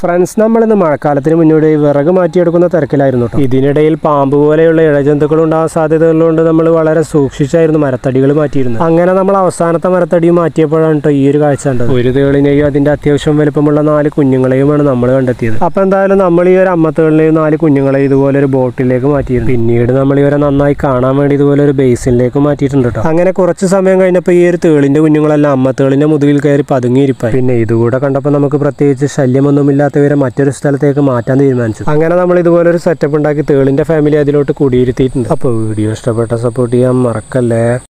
Friends നമ്മളിന്ന് മഴക്കാലത്തിന് മുന്നോടി വിറക് മാറ്റിയെടുക്കുന്ന തിരക്കിലായിരുന്നു ട്ടോ. ഇതിനിടയിൽ പാമ്പ് പോലെയുള്ള ഇഴജന്തുക്കൾ ഉണ്ടാകാൻ സാധ്യതകളുണ്ട് നമ്മൾ വളരെ സൂക്ഷിച്ചായിരുന്നു മരത്തടികൾ മാറ്റിയിരുന്നത് അങ്ങനെ നമ്മൾ അവസാനത്തെ മരത്തടി മാറ്റിയപ്പോഴാണ് ട്ടോ ഈ ഒരു കാഴ്ച കണ്ടത് ഒരു തേളിനെയും അതിന്റെ അത്യാവശ്യം വലുപ്പമുള്ള നാല് കുഞ്ഞുങ്ങളെയുമാണ് നമ്മൾ കണ്ടെത്തിയത് അപ്പൊ എന്തായാലും നമ്മൾ ഈ ഒരു അമ്മത്തേളിനെയും നാല് കുഞ്ഞുങ്ങളെ ഇതുപോലെ ഒരു ബോട്ടിലേക്ക് മാറ്റിയിരുന്നു പിന്നീട് നമ്മൾ ഇവരെ നന്നായി കാണാൻ വേണ്ടി ഇതുപോലെ ഒരു ബേസിനിലേക്ക് മാറ്റിയിട്ടുണ്ട് ട്ടോ. അങ്ങനെ കുറച്ച് സമയം കഴിഞ്ഞപ്പോൾ ഈ ഒരു തേളിന്റെ കുഞ്ഞുങ്ങളെല്ലാം അമ്മത്തേളിന്റെ മുതുകിൽ കയറി പതുങ്ങിയിരിപ്പായി പിന്നെ ഇതുകൂടെ കണ്ടപ്പോൾ നമുക്ക് പ്രത്യേകിച്ച് ശല്യമൊന്നുമില്ലാത്തവരെ മറ്റൊരു സ്ഥലത്തേക്ക് മാറ്റാൻ തീരുമാനിച്ചു അങ്ങനെ നമ്മൾ ഇതുപോലെ ഒരു സെറ്റപ്പ് ഉണ്ടാക്കി തേളിന്റെ ഫാമിലി അതിലോട്ട് കുടിയിരുത്തിയിട്ടുണ്ട് അപ്പോൾ വീഡിയോ ഇഷ്ടപ്പെട്ട സപ്പോർട്ട് ചെയ്യാൻ മറക്കല്ലേ